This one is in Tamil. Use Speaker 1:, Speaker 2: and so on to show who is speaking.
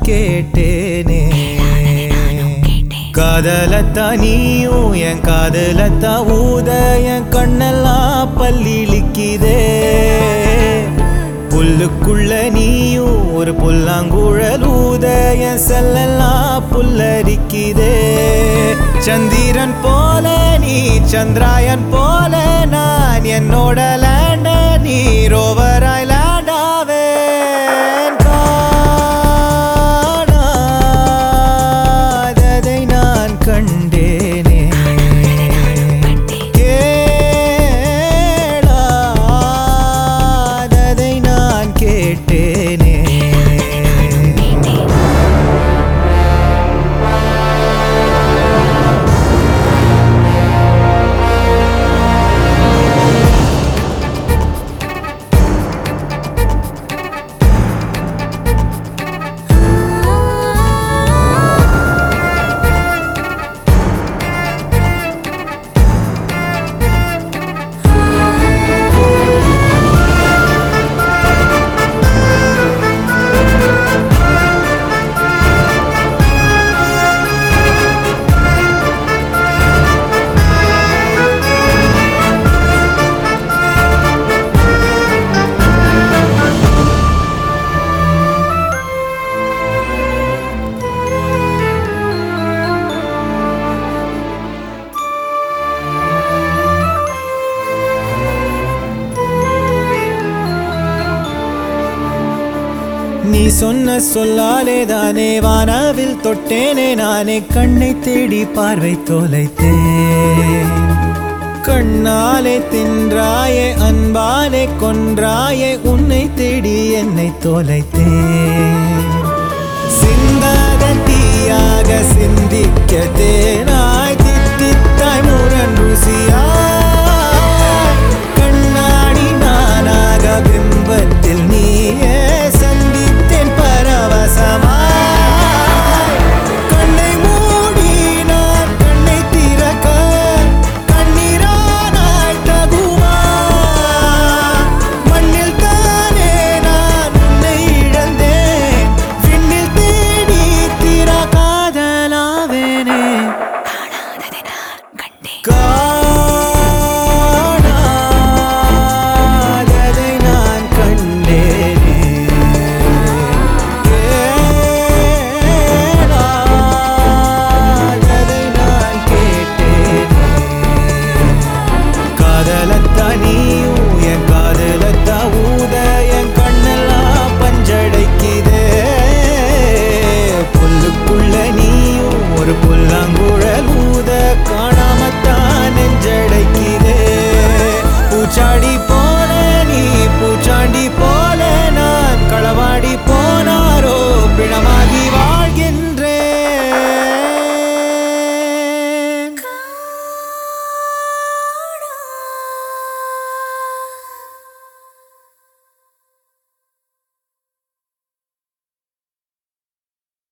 Speaker 1: கேட்டேனே காதலத்தா நீயும் என் காதலத்தா ஊத என் கண்ணெல்லாம் பல்லிழிக்குதே புல்லுக்குள்ள நீயும் ஒரு புல்லாங்குழல் ஊத என் செல்லெல்லாம் புல்லரிக்குதே சந்திரன் போல நீ சந்திராயன் போல நான் என்னோட லேண்ட நீ ரோவராய் லேண்டாவேன் காணாததை நான் கண்டேனே கேளாததை நான் கேட்டேனே நீ சொன்ன சொல்லாலே தானே வானாவில் தொட்டேனே நானே கண்ணை தேடி பார்வை தொலைத்தேன் கண்ணாலே தின்றாயே அன்பாலே கொன்றாயே உன்னை தேடி என்னை தொலைத்தேன் சிந்தாத தீயாக சிந்திக்க தேனாய் தித்தித்தாய் முரண் ருசியாய் கண்ணாடி நானாக பிம்பத்தில் நீ